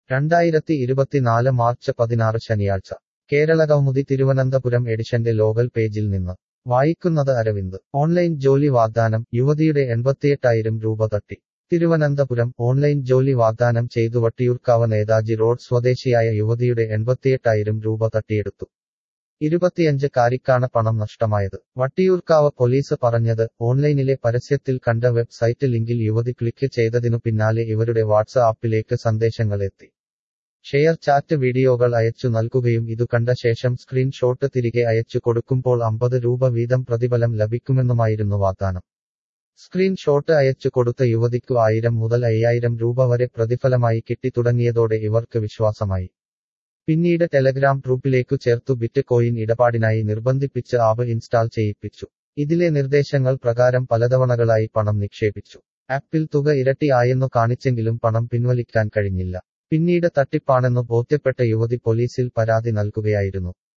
രണ്ടായിരത്തി ഇരുപത്തിനാല് മാർച്ച് പതിനാറ് ശനിയാഴ്ച കേരളകൗമുദി തിരുവനന്തപുരം എഡിഷന്റെ ലോകൽ പേജിൽ നിന്ന് വായിക്കുന്നത് അരവിന്ദ് ഓൺലൈൻ ജോലി വാഗ്ദാനം യുവതിയുടെ എൺപത്തിയെട്ടായിരം രൂപ തട്ടി തിരുവനന്തപുരം ഓൺലൈൻ ജോലി വാഗ്ദാനം ചെയ്തു വട്ടിയൂർക്കാവ് നേതാജി റോഡ് സ്വദേശിയായ യുവതിയുടെ എൺപത്തിയെട്ടായിരം രൂപ തട്ടിയെടുത്തു ഇരുപത്തിയഞ്ച് കാരിക്കാണ് പണം നഷ്ടമായത് വട്ടിയൂർക്കാവ് പോലീസ് പറഞ്ഞത് ഓൺലൈനിലെ പരസ്യത്തിൽ കണ്ട വെബ്സൈറ്റ് ലിങ്കിൽ യുവതി ക്ലിക്ക് ചെയ്തതിനു പിന്നാലെ ഇവരുടെ വാട്സ്ആപ്പിലേക്ക് സന്ദേശങ്ങൾ എത്തി ഷെയർ ചാറ്റ് വീഡിയോകൾ അയച്ചു നൽകുകയും ഇതു കണ്ട ശേഷം സ്ക്രീൻഷോട്ട് തിരികെ അയച്ചു കൊടുക്കുമ്പോൾ അമ്പത് രൂപ വീതം പ്രതിഫലം ലഭിക്കുമെന്നുമായിരുന്നു വാഗ്ദാനം സ്ക്രീൻഷോട്ട് അയച്ചു കൊടുത്ത യുവതിക്കു ആയിരം മുതൽ അയ്യായിരം രൂപ വരെ പ്രതിഫലമായി കിട്ടിത്തുടങ്ങിയതോടെ ഇവർക്ക് വിശ്വാസമായി പിന്നീട് ടെലഗ്രാം ഗ്രൂപ്പിലേക്കു ചേർത്തു ബിറ്റ് കോയിൻ ഇടപാടിനായി നിർബന്ധിപ്പിച്ച് ആപ്പ് ഇൻസ്റ്റാൾ ചെയ്യിപ്പിച്ചു ഇതിലെ നിർദ്ദേശങ്ങൾ പ്രകാരം പലതവണകളായി പണം നിക്ഷേപിച്ചു ആപ്പിൽ തുക ഇരട്ടി ആയെന്നു കാണിച്ചെങ്കിലും പണം പിൻവലിക്കാൻ കഴിഞ്ഞില്ല പിന്നീട് തട്ടിപ്പാണെന്നു ബോധ്യപ്പെട്ട യുവതി പോലീസിൽ പരാതി നൽകുകയായിരുന്നു